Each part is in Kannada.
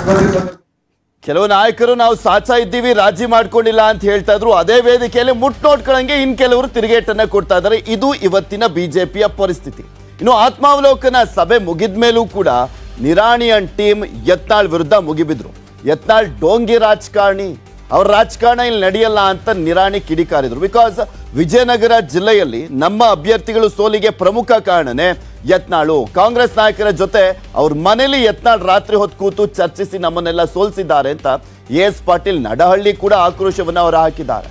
ಕೆಲವು ನಾಯಕರು ನಾವು ಸಾಚಾ ಇದ್ದೀವಿ ರಾಜಿ ಮಾಡ್ಕೊಂಡಿಲ್ಲ ಅಂತ ಹೇಳ್ತಾ ಇದ್ರು ಅದೇ ವೇದಿಕೆಯಲ್ಲಿ ಮುಟ್ ನೋಡ್ಕೊಳ್ಳಂಗೆ ಇನ್ ಕೆಲವರು ತಿರುಗೇಟನ್ನ ಕೊಡ್ತಾ ಇದ್ದಾರೆ ಇದು ಇವತ್ತಿನ ಬಿಜೆಪಿಯ ಪರಿಸ್ಥಿತಿ ಇನ್ನು ಆತ್ಮಾವಲೋಕನ ಸಭೆ ಮುಗಿದ ಮೇಲೂ ಕೂಡ ನಿರಾಣಿ ಅಂಡ್ ಟೀಮ್ ಯತ್ನಾಳ್ ವಿರುದ್ಧ ಮುಗಿಬಿದ್ರು ಯತ್ನಾಳ್ ಡೋಂಗಿ ರಾಜಕಾರಣಿ ಅವ್ರ ರಾಜಕಾರಣ ಇಲ್ಲಿ ನಡೆಯಲ್ಲ ಅಂತ ನಿರಾಣಿ ಕಿಡಿಕಾರಿದ್ರು ಬಿಕಾಸ್ ವಿಜಯನಗರ ಜಿಲ್ಲೆಯಲ್ಲಿ ನಮ್ಮ ಅಭ್ಯರ್ಥಿಗಳು ಸೋಲಿಗೆ ಪ್ರಮುಖ ಕಾರಣನೇ ಯತ್ನಾಳು ಕಾಂಗ್ರೆಸ್ ನಾಯಕರ ಜೊತೆ ಅವ್ರ ಮನೇಲಿ ಯತ್ನಾಳ್ ರಾತ್ರಿ ಹೊತ್ತು ಕೂತು ಚರ್ಚಿಸಿ ನಮ್ಮನ್ನೆಲ್ಲ ಸೋಲಿಸಿದ್ದಾರೆ ಅಂತ ಎಸ್ ಪಾಟೀಲ್ ನಡಹಳ್ಳಿ ಕೂಡ ಆಕ್ರೋಶವನ್ನ ಅವರು ಹಾಕಿದ್ದಾರೆ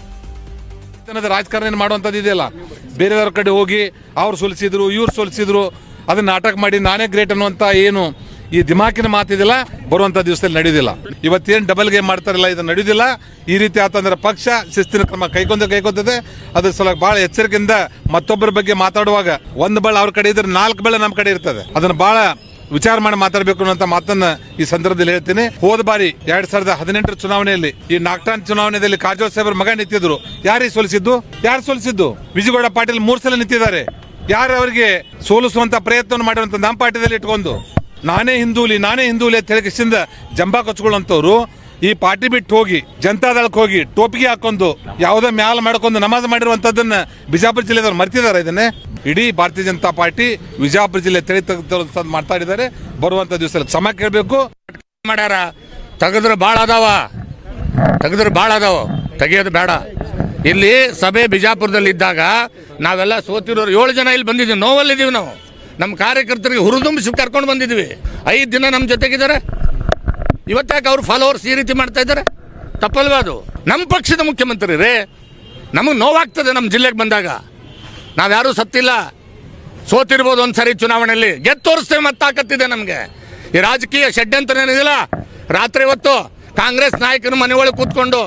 ತನದ ರಾಜಕಾರಣ ಮಾಡುವಂಥದ್ದು ಇದೆಯಲ್ಲ ಬೇರೆಯವ್ರ ಕಡೆ ಹೋಗಿ ಅವ್ರು ಸೋಲಿಸಿದ್ರು ಇವ್ರು ಸೋಲಿಸಿದ್ರು ಅದನ್ನ ನಾಟಕ ಮಾಡಿ ನಾನೇ ಗ್ರೇಟ್ ಅನ್ನುವಂಥ ಏನು ಈ ದಿಮಾಕಿನ ಮಾತಿದಿಲ್ಲ ಬರುವಂಥ ದಿವಸದಲ್ಲಿ ನಡೆಯುವುದಿಲ್ಲ ಇವತ್ತೇನು ಡಬಲ್ ಗೇಮ್ ಮಾಡ್ತಾರಲ್ಲ ಇದು ನಡೆಯುವುದಿಲ್ಲ ಈ ರೀತಿ ಆತಂದ್ರೆ ಪಕ್ಷ ಶಿಸ್ತಿನ ಕ್ರಮ ಕೈಗೊಂಡು ಕೈಗೊಂಡದೆ ಅದ್ರ ಸಲುವಾಗಿ ಭಾಳ ಎಚ್ಚರಿಕೆಯಿಂದ ಮತ್ತೊಬ್ಬರ ಬಗ್ಗೆ ಮಾತಾಡುವಾಗ ಒಂದು ಬಳ ಅವ್ರ ಕಡೆ ಇದ್ರೆ ನಾಲ್ಕು ಬಳ ನಮ್ಮ ಕಡೆ ಇರ್ತದೆ ಅದನ್ನ ಭಾಳ ವಿಚಾರ ಮಾಡಿ ಮಾತಾಡಬೇಕು ಅನ್ನುವಂತ ಮಾತನ್ನ ಈ ಸಂದರ್ಭದಲ್ಲಿ ಹೇಳ್ತೀನಿ ಹೋದ ಬಾರಿ ಎರಡ್ ಸಾವಿರದ ಹದಿನೆಂಟರ ಚುನಾವಣೆಯಲ್ಲಿ ಈ ನಾಗ್ಟಾನ್ ಚುನಾವಣೆಯಲ್ಲಿ ಕಾಜೋಲ್ ಸಾಹೇಬ್ರ ಮಗ ನಿಂತಿದ್ರು ಯಾರಿಗೆ ಸೋಲಿಸಿದ್ದು ಯಾರು ಸೋಲಿಸಿದ್ದು ವಿಜಯಗೌಡ ಪಾಟೀಲ್ ಮೂರ್ ಸಲ ನಿಂತಿದ್ದಾರೆ ಯಾರು ಅವರಿಗೆ ಸೋಲಿಸುವಂತ ಪ್ರಯತ್ನವನ್ನು ಮಾಡಿರುವಂತ ನಮ್ಮ ಪಾರ್ಟಿದಲ್ಲಿ ಇಟ್ಕೊಂಡು ನಾನೇ ಹಿಂದೂಲಿ ನಾನೇ ಹಿಂದೂಲಿ ಅಂತ ಹೇಳಿ ಕಿಸಿಂದ ಜಂಬಾ ಕೊಚ್ಕೊಳ್ಳುವಂತವ್ರು ಈ ಪಾರ್ಟಿ ಬಿಟ್ಟು ಹೋಗಿ ಜನತಾದಳಕ್ಕೆ ಹೋಗಿ ಟೋಪಿಗೆ ಹಾಕೊಂಡು ಯಾವುದೋ ಮ್ಯಾಲ ಮಾಡ್ಕೊಂಡು ನಮಾಜ್ ಮಾಡಿರುವಂತದ್ದನ್ನ ಬಿಜಾಪುರ ಜಿಲ್ಲೆದವ್ರು ಮರ್ತಿದ್ದಾರೆ ಇದನ್ನೇ ಇಡೀ ಭಾರತೀಯ ಜನತಾ ಪಾರ್ಟಿ ವಿಜಯಪುರ ಜಿಲ್ಲೆ ತಳಿ ತೆಗೆದು ಮಾತಾಡಿದ್ದಾರೆ ಬರುವಂತ ದಿವಸದಲ್ಲಿ ಕ್ಷಮ ಕೇಳಬೇಕು ಮಾಡ್ಯಾರ ತೆಗೆದ್ರೆ ಭಾಳ ಅದಾವ ತೆಗೆದ್ರೆ ಭಾಳ ಅದಾವ ತೆಗಿಯೋದು ಬೇಡ ಇಲ್ಲಿ ಸಭೆ ಬಿಜಾಪುರದಲ್ಲಿ ಇದ್ದಾಗ ನಾವೆಲ್ಲ ಸೋತಿರೋರು ಏಳು ಜನ ಇಲ್ಲಿ ಬಂದಿದ್ದೀವಿ ನೋವಲ್ಲಿದ್ದೀವಿ ನಾವು ನಮ್ಮ ಕಾರ್ಯಕರ್ತರಿಗೆ ಹುರಿದುಂಬಿಸಿ ಕರ್ಕೊಂಡು ಬಂದಿದ್ವಿ ಐದು ದಿನ ನಮ್ಮ ಜೊತೆಗಿದ್ದಾರೆ ಇವತ್ತಾಕೆ ಅವ್ರ ಫಾಲೋವರ್ಸ್ ಈ ರೀತಿ ಮಾಡ್ತಾ ಇದ್ದಾರೆ ತಪ್ಪಲ್ವಾ ಅದು ನಮ್ಮ ಪಕ್ಷದ ಮುಖ್ಯಮಂತ್ರಿ ರೇ ನಮಗೆ ನೋವಾಗ್ತದೆ ನಮ್ಮ ಜಿಲ್ಲೆಗೆ ಬಂದಾಗ ನಾವ್ಯಾರೂ ಸತ್ತಿಲ್ಲ ಸೋತಿರ್ಬೋದು ಒಂದ್ಸರಿ ಚುನಾವಣೆಯಲ್ಲಿ ಗೆದ್ದು ತೋರಿಸ್ತೇವೆ ಮತ್ತೆ ತಾಕತ್ತಿದೆ ನಮಗೆ ಈ ರಾಜಕೀಯ ಷಡ್ಯಂತ್ರ ಏನಿದಿಲ್ಲ ರಾತ್ರಿ ಹೊತ್ತು ಕಾಂಗ್ರೆಸ್ ನಾಯಕರು ಮನೆ ಒಳಗೆ ಕೂತ್ಕೊಂಡು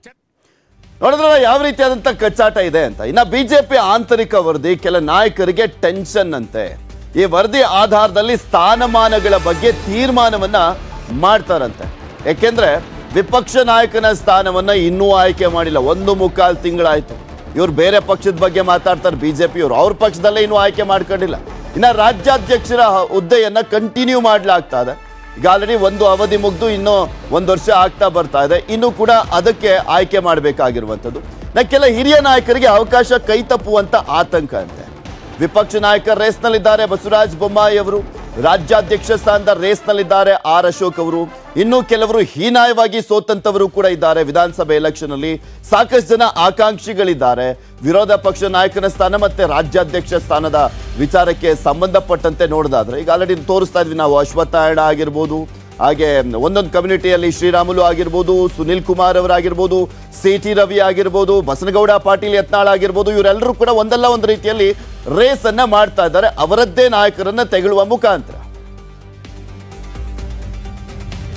ನೋಡಿದ್ರಲ್ಲ ಯಾವ ರೀತಿಯಾದಂತ ಕಚ್ಚಾಟ ಇದೆ ಅಂತ ಇನ್ನ ಬಿಜೆಪಿ ಆಂತರಿಕ ವರದಿ ಕೆಲ ನಾಯಕರಿಗೆ ಟೆನ್ಷನ್ ಅಂತೆ ಈ ವರದಿ ಆಧಾರದಲ್ಲಿ ಸ್ಥಾನಮಾನಗಳ ಬಗ್ಗೆ ತೀರ್ಮಾನವನ್ನ ಮಾಡ್ತಾರಂತೆ ಯಾಕೆಂದ್ರೆ ವಿಪಕ್ಷ ನಾಯಕನ ಸ್ಥಾನವನ್ನ ಇನ್ನೂ ಆಯ್ಕೆ ಮಾಡಿಲ್ಲ ಒಂದು ಮುಕ್ಕಾಲು ತಿಂಗಳಾಯ್ತು ಇವ್ರು ಬೇರೆ ಪಕ್ಷದ ಬಗ್ಗೆ ಮಾತಾಡ್ತಾರೆ ಬಿಜೆಪಿ ಅವರು ಅವ್ರ ಪಕ್ಷದಲ್ಲೇ ಇನ್ನೂ ಆಯ್ಕೆ ಮಾಡ್ಕೊಂಡಿಲ್ಲ ಇನ್ನ ರಾಜ್ಯಾಧ್ಯಕ್ಷರ ಹುದ್ದೆಯನ್ನ ಕಂಟಿನ್ಯೂ ಮಾಡ್ಲಾಗ್ತಾ ಇದೆ ಈಗ ಆಲ್ರೆಡಿ ಒಂದು ಅವಧಿ ಮುಗ್ದು ಇನ್ನೂ ಒಂದು ವರ್ಷ ಆಗ್ತಾ ಬರ್ತಾ ಇದೆ ಇನ್ನು ಕೂಡ ಅದಕ್ಕೆ ಆಯ್ಕೆ ಮಾಡಬೇಕಾಗಿರುವಂಥದ್ದು ನಾ ಕೆಲ ಹಿರಿಯ ನಾಯಕರಿಗೆ ಅವಕಾಶ ಕೈ ತಪ್ಪುವಂತ ಆತಂಕ ಅಂತೆ ವಿಪಕ್ಷ ನಾಯಕ ರೇಸ್ನಲ್ಲಿದ್ದಾರೆ ಬಸವರಾಜ ಬೊಮ್ಮಾಯಿ ಅವರು ರಾಜ್ಯಾಧ್ಯಕ್ಷ ಸ್ಥಾನದ ರೇಸ್ನಲ್ಲಿದ್ದಾರೆ ಆರ್ ಅಶೋಕ್ ಅವರು ಇನ್ನು ಕೆಲವರು ಹೀನಾಯವಾಗಿ ಸೋತಂತವರು ಕೂಡ ಇದ್ದಾರೆ ವಿಧಾನಸಭೆ ಎಲೆಕ್ಷನ್ ಅಲ್ಲಿ ಸಾಕಷ್ಟು ಜನ ಆಕಾಂಕ್ಷಿಗಳಿದ್ದಾರೆ ವಿರೋಧ ಪಕ್ಷ ನಾಯಕನ ಸ್ಥಾನ ಮತ್ತೆ ರಾಜ್ಯಾಧ್ಯಕ್ಷ ಸ್ಥಾನದ ವಿಚಾರಕ್ಕೆ ಸಂಬಂಧಪಟ್ಟಂತೆ ನೋಡೋದಾದ್ರೆ ಈಗ ಆಲ್ರೆಡಿ ತೋರಿಸ್ತಾ ಇದ್ವಿ ನಾವು ಅಶ್ವತ್ಥಾಯಣ ಆಗಿರ್ಬೋದು ಹಾಗೆ ಒಂದೊಂದು ಕಮ್ಯುನಿಟಿಯಲ್ಲಿ ಶ್ರೀರಾಮುಲು ಆಗಿರ್ಬೋದು ಸುನಿಲ್ ಕುಮಾರ್ ಅವರಾಗಿರ್ಬೋದು ಸಿ ಟಿ ರವಿ ಆಗಿರ್ಬೋದು ಬಸನಗೌಡ ಪಾಟೀಲ್ ಯತ್ನಾಳ್ ಆಗಿರ್ಬೋದು ಇವರೆಲ್ಲರೂ ಕೂಡ ಒಂದಲ್ಲ ಒಂದು ರೀತಿಯಲ್ಲಿ ರೇಸ್ ಅನ್ನ ಮಾಡ್ತಾ ಇದ್ದಾರೆ ಅವರದ್ದೇ ನಾಯಕರನ್ನ ತೆಗಳುವ ಮುಖಾಂತರ